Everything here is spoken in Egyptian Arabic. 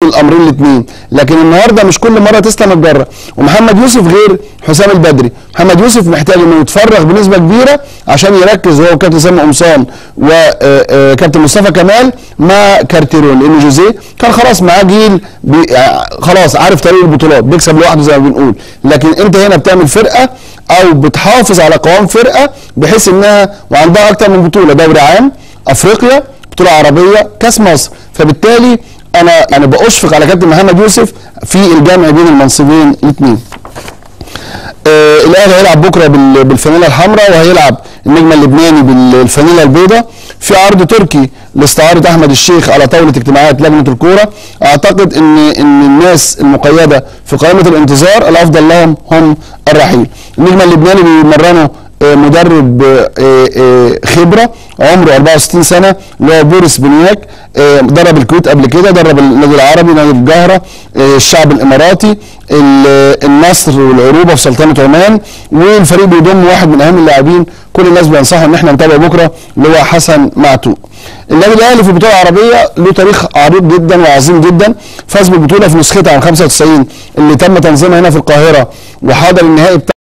الامرين الاثنين لكن النهارده مش كل مره تسلم الجره ومحمد يوسف غير حسام البدري محمد يوسف محتاج انه يتفرغ بنسبه كبيره عشان يركز هو وكابتن سامي قمصان وكابتن مصطفى كمال مع كارتيرون لان جوزيه كان خلاص معاه جيل بي آه، خلاص عارف طريق البطولات بيكسب لوحده زي ما بنقول لكن انت هنا بتعمل فرقه او بتحافظ على قوام فرقه بحيث انها وعندها اكتر من بطوله دوري عام افريقيا بطوله عربيه كاس مصر فبالتالي انا انا باشفق على كابتن محمد يوسف في الجمع بين المنصبين الاثنين آه الاهلي هيلعب بكره بال- بالفانيلا الحمراء وهيلعب النجم اللبناني بالفانيلا البيضاء في عرض تركي لاستعاره احمد الشيخ على طاوله اجتماعات لجنه الكوره اعتقد ان ان الناس المقيده في قائمه الانتظار الافضل لهم هم الرحيل النجم اللبناني بيمرنه آه، مدرب آه، آه، خبره عمره 64 سنه اللي هو بوريس بنياك آه، درب الكويت قبل كده درب النادي العربي نادي الجهره آه، الشعب الاماراتي ال- النصر والعروبه في سلطنه عمان والفريق بيضم واحد من اهم اللاعبين كل الناس بينصحوا ان احنا نتابع بكره اللي هو حسن معتوق النادي الاهلي في البطوله العربيه له تاريخ عريض جدا وعظيم جدا فاز بالبطوله في نسختها عام 95 اللي تم تنظيمها هنا في القاهره وحاضر النهائي بتاع